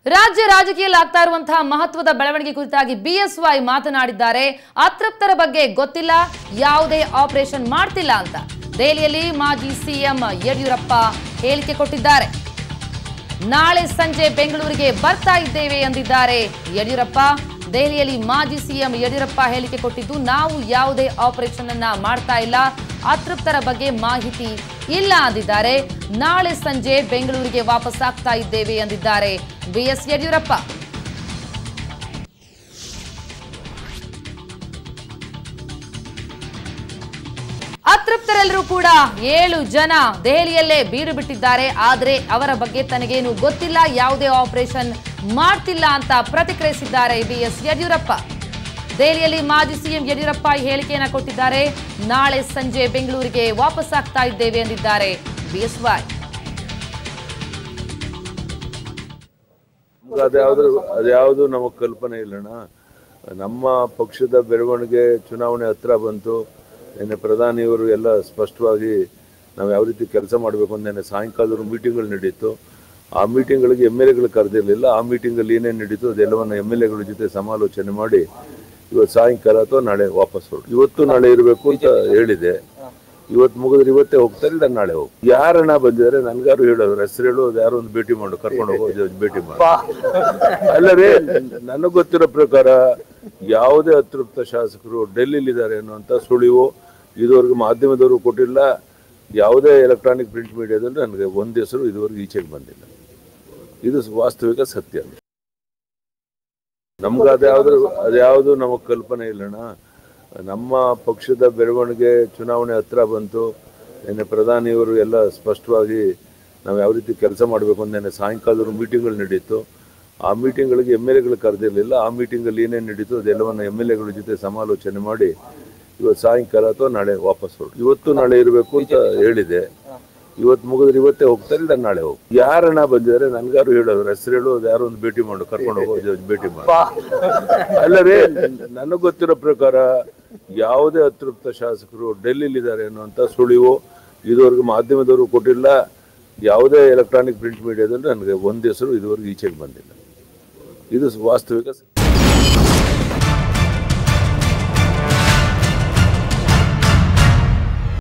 ರಾಜ್ಯ ರಾಜಕೀಯದಲ್ಲಿ ಆಗ್ತಾ ಇರುವಂತಹ ಮಹತ್ವದ ಬೆಳವಣಿಗೆ ಕುರಿತಾಗಿ ಬಿಎಸ್ವೈ ಮಾತನಾಡಿದ್ದಾರೆ ಅತೃಪ್ತರ ಬಗ್ಗೆ ಗೊತ್ತಿಲ್ಲ ಯಾವುದೇ ಆಪರೇಷನ್ ಮಾಡ್ತಿಲ್ಲ ಅಂತ ದೆಹಲಿಯಲ್ಲಿ ಮಾಜಿ ಸಿಎಂ ಯಡಿಯೂರಪ್ಪ ಹೇಳಿಕೆ ಕೊಟ್ಟಿದ್ದಾರೆ ನಾಳೆ ಸಂಜೆ ಬೆಂಗಳೂರಿಗೆ ಬರ್ತಾ ಇದ್ದೇವೆ ಎಂದಿದ್ದಾರೆ ಯಡಿಯೂರಪ್ಪ ದೆಹಲಿಯಲ್ಲಿ ಮಾಜಿ ಸಿಎಂ ಯಡಿಯೂರಪ್ಪ ಹೇಳಿಕೆ ಕೊಟ್ಟಿದ್ದು ನಾವು ಯಾವುದೇ ಆಪರೇಷನ್ ಅನ್ನ ಮಾಡ್ತಾ ಇಲ್ಲ ಅತೃಪ್ತರ ಬಗ್ಗೆ ಮಾಹಿತಿ ಇಲ್ಲ ಅಂದಿದ್ದಾರೆ ನಾಳೆ ಸಂಜೆ ಬೆಂಗಳೂರಿಗೆ ವಾಪಸ್ ಆಗ್ತಾ ಇದ್ದೇವೆ ಎಂದಿದ್ದಾರೆ ಬಿಎಸ್ ಯಡಿಯೂರಪ್ಪ ಅತೃಪ್ತರೆಲ್ಲರೂ ಕೂಡ ಏಳು ಜನ ದೆಹಲಿಯಲ್ಲೇ ಬೀಡು ಬಿಟ್ಟಿದ್ದಾರೆ ಆದರೆ ಅವರ ಬಗ್ಗೆ ತನಗೇನು ಗೊತ್ತಿಲ್ಲ ಯಾವುದೇ ಆಪರೇಷನ್ ಮಾಡ್ತಿಲ್ಲ ಅಂತ ಪ್ರತಿಕ್ರಿಯಿಸಿದ್ದಾರೆ ಬಿಎಸ್ ಯಡಿಯೂರಪ್ಪ ದೆಹಲಿಯಲ್ಲಿ ಮಾಜಿ ಸಿಎಂ ಯಡಿಯೂರಪ್ಪ ಈ ಹೇಳಿಕೆಯನ್ನ ಕೊಟ್ಟಿದ್ದಾರೆ ನಾಳೆ ಸಂಜೆ ಬೆಂಗಳೂರಿಗೆ ವಾಪಸ್ ಆಗ್ತಾ ಇದ್ದೇವೆ ಎಂದಿದ್ದಾರೆ ಬಿಎಸ್ವೈ ಅದ್ಯಾವುದು ಅದ್ಯಾವುದು ನಮಗೆ ಕಲ್ಪನೆ ಇಲ್ಲಣ್ಣ ನಮ್ಮ ಪಕ್ಷದ ಬೆಳವಣಿಗೆ ಚುನಾವಣೆ ಹತ್ರ ಬಂತು ನಿನ್ನೆ ಪ್ರಧಾನಿಯವರು ಎಲ್ಲ ಸ್ಪಷ್ಟವಾಗಿ ನಾವು ಯಾವ ರೀತಿ ಕೆಲಸ ಮಾಡಬೇಕು ಅಂತ ನಿನ್ನೆ ಸಾಯಂಕಾಲದವರು ಮೀಟಿಂಗ್ಗಳು ನಡೀತು ಆ ಮೀಟಿಂಗ್ಗಳಿಗೆ ಎಮ್ ಎಲ್ ಎಗಳು ಕರೆದಿರಲಿಲ್ಲ ಆ ಮೀಟಿಂಗಲ್ಲಿ ಏನೇನು ನಡೀತು ಅದೆಲ್ಲವನ್ನು ಎಮ್ ಎಲ್ ಎಗಳ ಜೊತೆ ಸಮಾಲೋಚನೆ ಮಾಡಿ ಇವತ್ತು ಸಾಯಂಕಾಲ ಅಥವಾ ನಾಳೆ ವಾಪಸ್ ಹೊರಟು ಇವತ್ತು ನಾಳೆ ಇರಬೇಕು ಅಂತ ಹೇಳಿದೆ ಇವತ್ತು ಮುಗಿದ್ರೆ ಇವತ್ತೇ ಹೋಗ್ತಾರೆ ಇಲ್ಲ ನಾಳೆ ಹೋಗಿ ಯಾರನ್ನ ಬಂದಿದ್ದಾರೆ ನನ್ಗಾರು ಹೇಳೋರು ಹೆಸರು ಹೇಳೋದು ಯಾರೋ ಒಂದು ಭೇಟಿ ಮಾಡು ಕರ್ಕೊಂಡು ಹೋಗೋ ಭೇಟಿ ಮಾಡು ಅಲ್ಲವೇ ನನಗೆ ಗೊತ್ತಿರೋ ಪ್ರಕಾರ ಯಾವುದೇ ಅತೃಪ್ತ ಶಾಸಕರು ಡೆಲ್ಲಿಲಿದ್ದಾರೆ ಅನ್ನುವಂಥ ಸುಳಿವು ಇದುವರೆಗೂ ಮಾಧ್ಯಮದವರು ಕೊಟ್ಟಿಲ್ಲ ಯಾವುದೇ ಎಲೆಕ್ಟ್ರಾನಿಕ್ ಪ್ರಿಂಟ್ ಮೀಡಿಯಾದಲ್ಲಿ ನನಗೆ ಒಂದು ಹೆಸರು ಇದುವರೆಗೂ ಈಚೆಗೆ ಬಂದಿಲ್ಲ ಇದು ವಾಸ್ತವಿಕ ಸತ್ಯ ನಮ್ಗೆ ಅದ್ಯಾವುದು ಅದ್ಯಾವುದು ನಮಗೆ ಕಲ್ಪನೆ ಇಲ್ಲಣ್ಣ ನಮ್ಮ ಪಕ್ಷದ ಬೆಳವಣಿಗೆ ಚುನಾವಣೆ ಹತ್ರ ಬಂತು ನಿನ್ನೆ ಪ್ರಧಾನಿಯವರು ಎಲ್ಲ ಸ್ಪಷ್ಟವಾಗಿ ನಾವು ಯಾವ ರೀತಿ ಕೆಲಸ ಮಾಡಬೇಕು ಅಂತ ನಿನ್ನೆ ಸಾಯಂಕಾಲದವರು ಮೀಟಿಂಗ್ಗಳು ನಡೀತು ಆ ಮೀಟಿಂಗ್ಗಳಿಗೆ ಎಮ್ ಎಲ್ ಎಗಳು ಕರೆದಿರಲಿಲ್ಲ ಆ ಮೀಟಿಂಗಲ್ಲಿ ಏನೇನು ನಡೀತು ಅದೆಲ್ಲವನ್ನು ಎಮ್ ಎಲ್ ಎಗಳ ಜೊತೆ ಸಮಾಲೋಚನೆ ಮಾಡಿ ಇವತ್ತು ಸಾಯಂಕಾಲ ಅಥವಾ ನಾಳೆ ವಾಪಸ್ ಹೊರಟು ಇವತ್ತು ನಾಳೆ ಇರಬೇಕು ಅಂತ ಹೇಳಿದೆ ಇವತ್ತು ಮುಗಿದ್ರೆ ಇವತ್ತೇ ಹೋಗ್ತಾರೆ ಇಲ್ಲ ನಾಳೆ ಹೋಗಿ ಯಾರನ್ನ ಬಂದಿದ್ದಾರೆ ನನ್ಗಾರು ಹೇಳೋರು ಹೆಸರು ಹೇಳೋದು ಯಾರೋ ಒಂದು ಭೇಟಿ ಮಾಡು ಕರ್ಕೊಂಡು ಹೋಗೋ ಭೇಟಿ ಮಾಡು ಅಲ್ಲವೇ ನನಗೆ ಗೊತ್ತಿರೋ ಪ್ರಕಾರ ಯಾವುದೇ ಅತೃಪ್ತ ಶಾಸಕರು ಡೆಲ್ಲಿಲಿದ್ದಾರೆ ಅನ್ನುವಂಥ ಸುಳಿವು ಇದುವರೆಗೂ ಮಾಧ್ಯಮದವರು ಕೊಟ್ಟಿಲ್ಲ ಯಾವುದೇ ಎಲೆಕ್ಟ್ರಾನಿಕ್ ಪ್ರಿಂಟ್ ಮೀಡಿಯಾದಲ್ಲಿ ನನಗೆ ಒಂದು ಹೆಸರು ಇದುವರೆಗೂ ಈಚೆಗೆ ಬಂದಿಲ್ಲ ಇದು ವಾಸ್ತವಿಕ ಸತ್ಯ